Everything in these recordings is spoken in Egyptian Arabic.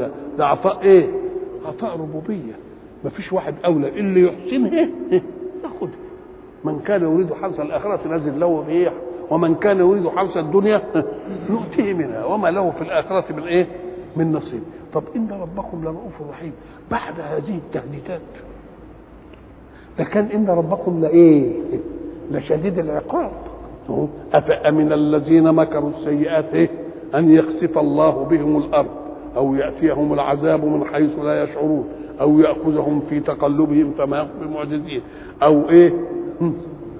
ده ده عطاء ايه عطاء ربوبيه ما فيش واحد اولى اللي يحسنها ياخدها من كان يريد حرث الاخره نزل له بايه ومن كان يريد حرث الدنيا نؤتيه منها وما له في الاخره من ايه من نصيب طب ان ربكم لرؤوف رحيم بعد هذه التهديدات ده كان ان ربكم لايه لشديد العقاب أهو. افامن الذين مكروا السيئات إيه؟ ان يخسف الله بهم الارض او ياتيهم العذاب من حيث لا يشعرون او ياخذهم في تقلبهم فما هم بمعجزين او ايه هم.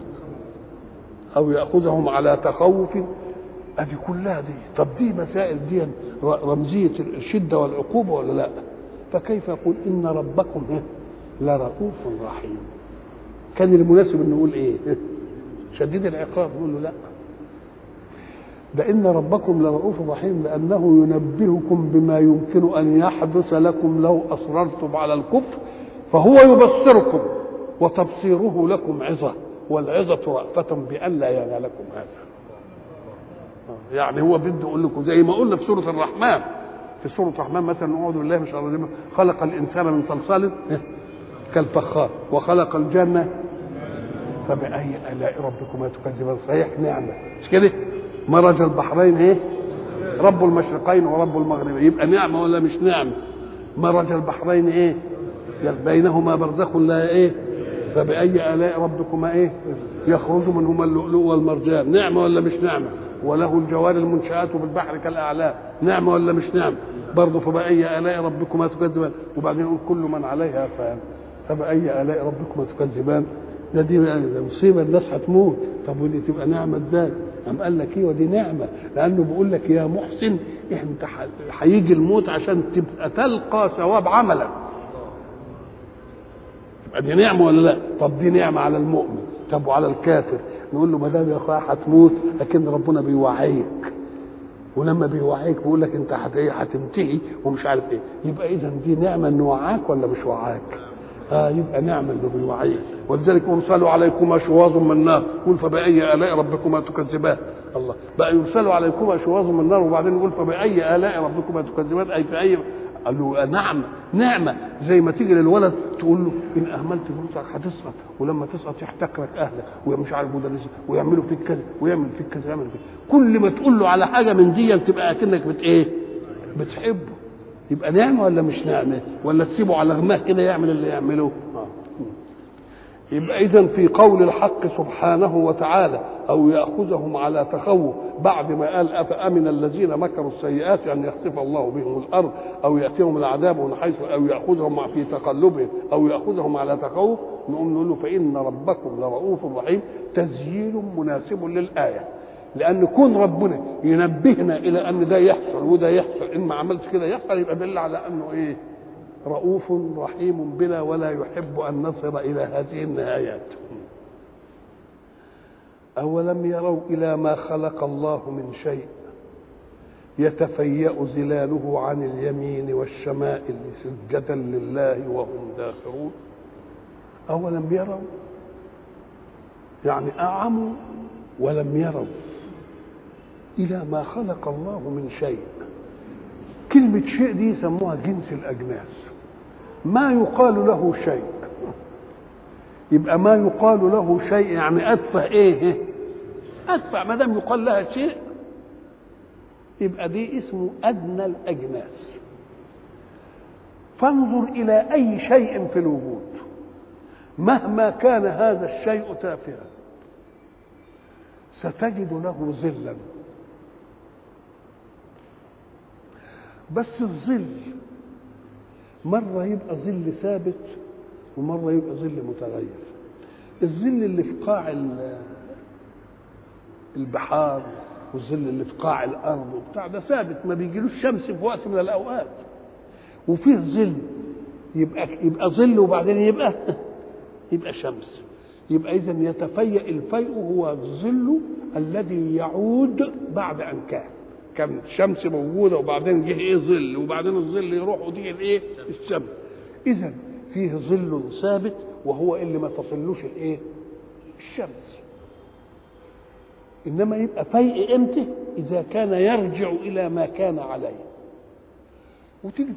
او ياخذهم على تخوف ادي كلها دي طب دي مسائل دي رمزيه الشده والعقوبه ولا لا فكيف يقول ان ربكم إيه؟ لرؤوف رحيم كان المناسب ان نقول ايه شديد العقاب نقول له لا ده ان ربكم لرؤوف رحيم لانه ينبهكم بما يمكن ان يحدث لكم لو اصررتم على الكفر فهو يبصركم وتبصيره لكم عظه والعظه رأفة بأن لا ينالكم هذا يعني هو بده يقول لكم زي ما قلنا في سوره الرحمن في سوره الرحمن مثلا اعوذ بالله من شر الرجيم خلق الانسان من صلصال كالفخار وخلق الجنه فبأي آلاء ربكما تكذبان صحيح نعمة مش كده مرج البحرين ايه رب المشرقين ورب المغربين يبقى نعمة ولا مش نعمة مرج البحرين ايه بينهما برزخ لا ايه فبأي آلاء ربكما ايه يخرج منهما اللؤلؤ والمرجان نعمة ولا مش نعمة وله الجوار المنشآت في البحر كالأعلام نعمة ولا مش نعمة برضه فبأي آلاء ربكما تكذبان وبعدين يقول كل من عليها فان فبأي آلاء ربكما تكذبان ده دي مصيبه الناس هتموت طب ودي تبقى نعمه ازاي؟ قام قال لك ايوه دي نعمه لانه بيقول لك يا محسن انت هيجي الموت عشان تبقى تلقى ثواب عملك تبقى دي نعمه ولا لا؟ طب دي نعمه على المؤمن طب وعلى الكافر نقول له ما دام يا اخويا هتموت لكن ربنا بيوعيك ولما بيوعيك بيقول لك انت هتنتهي ومش عارف ايه يبقى اذا دي نعمه انه وعاك ولا مش وعاك؟ آه يبقى نعمة انه بيوعيه ولذلك يرسل عليكما شواظ من نار قل فبأي آلاء ربكما تكذبان الله بقى يرسل عليكما شواظ من نار وبعدين يقول فبأي آلاء ربكما تكذبان أي في أي قال له نعمة نعمة زي ما تيجي للولد تقول له إن أهملت فلوسك هتسقط ولما تسقط يحتكرك أهلك ومش عارف مدرسك ويعملوا فيك كذا ويعمل فيك كذا يعمل فيك كل ما تقول له على حاجة من دي تبقى أكنك بت إيه؟ بتحبه يبقى نعمة ولا مش نعمة ولا تسيبه على غماه كده يعمل اللي يعمله آه. يبقى إذا في قول الحق سبحانه وتعالى أو يأخذهم على تخوف بعد ما قال أفأمن الذين مكروا السيئات أن يخسف الله بهم الأرض أو يأتيهم العذاب من حيث أو يأخذهم في تقلبهم أو يأخذهم على تخوف نقوم نقول له فإن ربكم لرؤوف رحيم تسجيل مناسب للآية لان كون ربنا ينبهنا الى ان ده يحصل وده يحصل ان ما عملتش كده يحصل يبقى دل على انه ايه رؤوف رحيم بنا ولا يحب ان نصل الى هذه النهايات اولم يروا الى ما خلق الله من شيء يتفيا ظلاله عن اليمين والشمائل سجدا لله وهم داخرون اولم يروا يعني اعموا ولم يروا إلى ما خلق الله من شيء كلمة شيء دي يسموها جنس الأجناس ما يقال له شيء يبقى ما يقال له شيء يعني أدفع إيه أدفع ما دام يقال لها شيء يبقى دي اسمه أدنى الأجناس فانظر إلى أي شيء في الوجود مهما كان هذا الشيء تافها ستجد له ظلا بس الظل مرة يبقى ظل ثابت ومرة يبقى ظل متغير الظل اللي في قاع البحار والظل اللي في قاع الأرض وبتاع ده ثابت ما بيجيلوش شمس في وقت من الأوقات وفيه ظل يبقى يبقى ظل وبعدين يبقى يبقى شمس يبقى إذا يتفيأ الفيء هو الظل الذي يعود بعد أن كان كانت الشمس موجوده وبعدين جه ايه ظل وبعدين الظل يروح وتيجي الايه الشمس اذا فيه ظل ثابت وهو اللي ما تصلوش الايه الشمس انما يبقى فيء امتى اذا كان يرجع الى ما كان عليه وتيجي